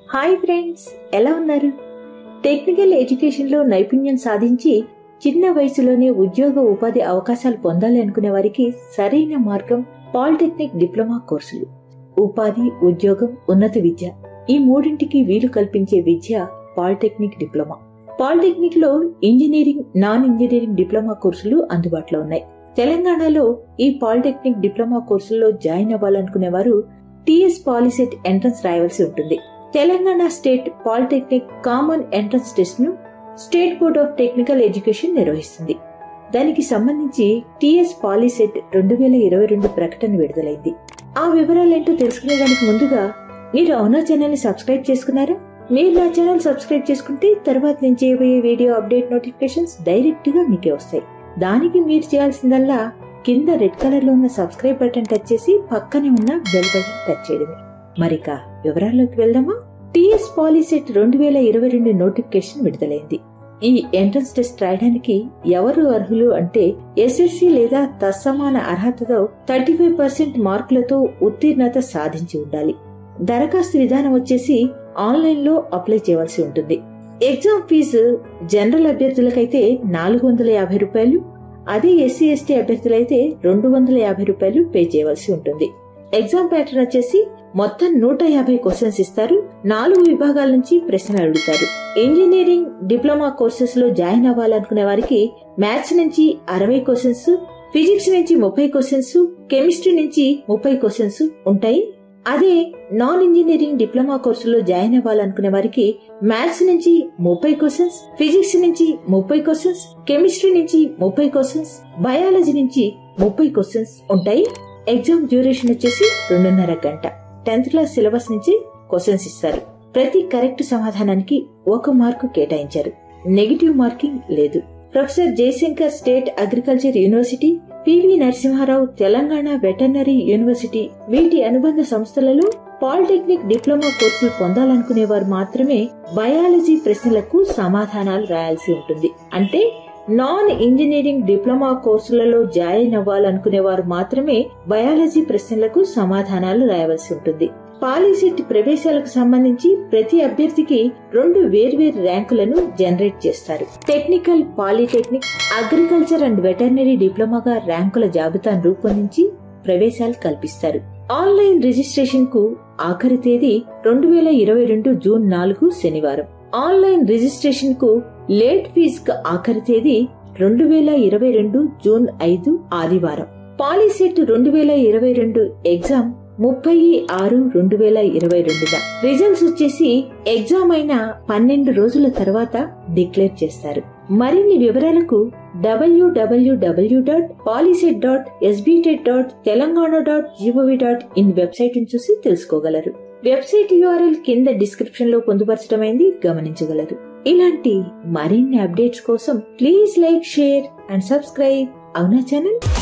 hi friends ఎలా ఉన్నారు technical ఎడ్యుకేషన్లో నైపుణ్యం సాధించి చిన్న వయసులోనే ఉద్యోగ ఉపాధి అవకాశాలు పొందాలి అనుకునే వారికి సరైన మార్గం పాలిటెక్నిక్ డిప్లొమా కోర్సులు ఉపాధి ఉద్యోగం ఉన్నత విద్య ఈ మూడింటికి వీలు కల్పించే విద్య పాలిటెక్నిక్ డిప్లొమా పాలిటెక్నిక్ లో ఇంజనీరింగ్ నాన్ ఇంజనీరింగ్ డిప్లొమా కోర్సులు అందుబాటులో ఉన్నాయి తెలంగాణలో ఈ పాలిటెక్నిక్ డిప్లొమా కోర్సుల్లో జాయిన్ అవ్వాలనుకునే వారు టిఎస్ పాలిసెట్ ఎంట్రన్స్ రాయవలసి ఉంటుంది Telangana state polytechnic common entrance test ను state board of technical education నిర్వహిస్తుంది దానికి సంబంధించి టిఎస్ పాలిసెట్ రెండు వేల ఇరవై రెండు ప్రకటన విడుదలైంది ఆ వివరాలేంటో తెలుసుకునేదానికి ముందుగా మీరు అవునా ఛానల్ ని సబ్స్క్రైబ్ చేసుకున్నారా మీరు నా ఛానల్ సబ్స్క్రైబ్ చేసుకుంటే తర్వాత నేను చేయబోయే వీడియో అప్డేట్ నోటిఫికేషన్స్ డైరెక్ట్ గా మీకే వస్తాయి దానికి మీరు చేయాల్సిందల్లా కింద రెడ్ కలర్ లో ఉన్న సబ్స్క్రైబ్ బటన్ టచ్ చేసి పక్కనే ఉన్న బెల్ బటన్ టచ్ చేయడమే మరిక వివరాల్లోకి వెళ్దామా టిఎస్ పాలిసెట్ రెండు వేల ఇరవై రెండు నోటిఫికేషన్ విడుదలైంది ఈ ఎంట్రన్స్ టెస్ట్ రాయడానికి ఎవరు అర్హులు అంటే ఎస్ఎస్సి లేదా తత్సమాన అర్హతతో థర్టీ ఫైవ్ పర్సెంట్ మార్కులతో ఉత్తీర్ణత సాధించి ఉండాలి దరఖాస్తు విధానం వచ్చేసి ఆన్లైన్ లో అప్లై చేయవలసి ఉంటుంది ఎగ్జామ్ ఫీజు జనరల్ అభ్యర్థులకైతే నాలుగు వందల యాభై రూపాయలు అదే ఎస్సీ ఎస్టీ అభ్యర్థులైతే రెండు వందల యాభై రూపాయలు పే చేయవలసి ఉంటుంది ఎగ్జామ్ ప్యాటర్న్ వచ్చేసి మొత్తం నూట యాభై క్వశ్చన్స్ ఇస్తారు నాలుగు విభాగాల నుంచి ప్రశ్నలు అడుగుతారు ఇంజనీరింగ్ డిప్లొమా కోర్సెస్ లో జాయిన్ అవ్వాలనుకునే వారికి మ్యాథ్స్ నుంచి అరవై క్వశ్చన్స్ ఫిజిక్స్ నుంచి ముప్పై క్వశ్చన్స్ కెమిస్ట్రీ నుంచి ముప్పై క్వశ్చన్స్ ఉంటాయి అదే నాన్ ఇంజనీరింగ్ డిప్లొమా కోర్సులో జాయిన్ అవ్వాలనుకునే వారికి మ్యాథ్స్ నుంచి ముప్పై క్వశ్చన్స్ ఫిజిక్స్ నుంచి ముప్పై క్వశ్చన్స్ కెమిస్ట్రీ నుంచి ముప్పై క్వశ్చన్స్ బయాలజీ నుంచి ముప్పై క్వశ్చన్స్ ఉంటాయి ఎగ్జామ్ డ్యూరేషన్ వచ్చేసి రెండున్నర గంట టెన్త్ క్లాస్ సిలబస్ నుంచి క్వశ్చన్స్ ఇస్తారు ప్రతి కరెక్ట్ సమాధానానికి ఒక మార్కు కేటాయించారు నెగిటివ్ మార్కింగ్ లేదు professor Jayashankar state agriculture university PV Narasimha Rao Telangana veterinary university వీటి అనుబంధ సంస్థలలో పాలిటెక్నిక్ డిప్లొమా కోర్సులు పొందాలనుకునే వారు మాత్రమే బయాలజీ ప్రశ్నలకు సమాధానాలు రాయాల్సి ఉంటుంది అంటే నాన్ ఇంజనీరింగ్ డిప్లొమా కోర్సులలో జాయిన్ అవ్వాలనుకునే వారు మాత్రమే బయాలజీ ప్రశ్నలకు సమాధానాలు రాయవలసి ఉంటుంది పాలిసెట్ ప్రవేశాలకు సంబంధించి ప్రతి అభ్యర్థికి రెండు వేర్వేరు ర్యాంకులను జనరేట్ చేస్తారు technical polytechnic agriculture and veterinary డిప్లొమాగా ర్యాంకుల జాబితాను రూపొందించి ప్రవేశాలు కల్పిస్తారు ఆన్లైన్ రిజిస్ట్రేషన్ కు ఆఖరి తేదీ రెండు వేల ఇరవై రెండు జూన్ నాలుగు శనివారం ఆన్లైన్ రిజిస్ట్రేషన్ కు లేట్ ఫీజ్ కు ఆఖరి తేదీ రెండు వేల ఇరవై రెండు జూన్ ఐదు ఆదివారం పాలిసెట్ రెండు వేల ఇరవై రెండు ఎగ్జామ్ ముప్పై ఆరు రెండు వేల ఇరవై రెండున రిజల్ట్స్ వచ్చేసి ఎగ్జామ్ అయిన పన్నెండు రోజుల తర్వాత డిక్లేర్ చేస్తారు మరిన్ని వివరాలకు W W W dot POLYCET dot SBTET dot Telangana dot G O V dot in website చూసి తెలుసుకోగలరు వెబ్సైట్ యూఆర్ఎల్ కింద డిస్క్రిప్షన్ లో పొందుపరచడమైంది గమనించగలరు ఇలాంటి మరిన్ని అప్డేట్స్ కోసం please like share and subscribe అవునా ఛానల్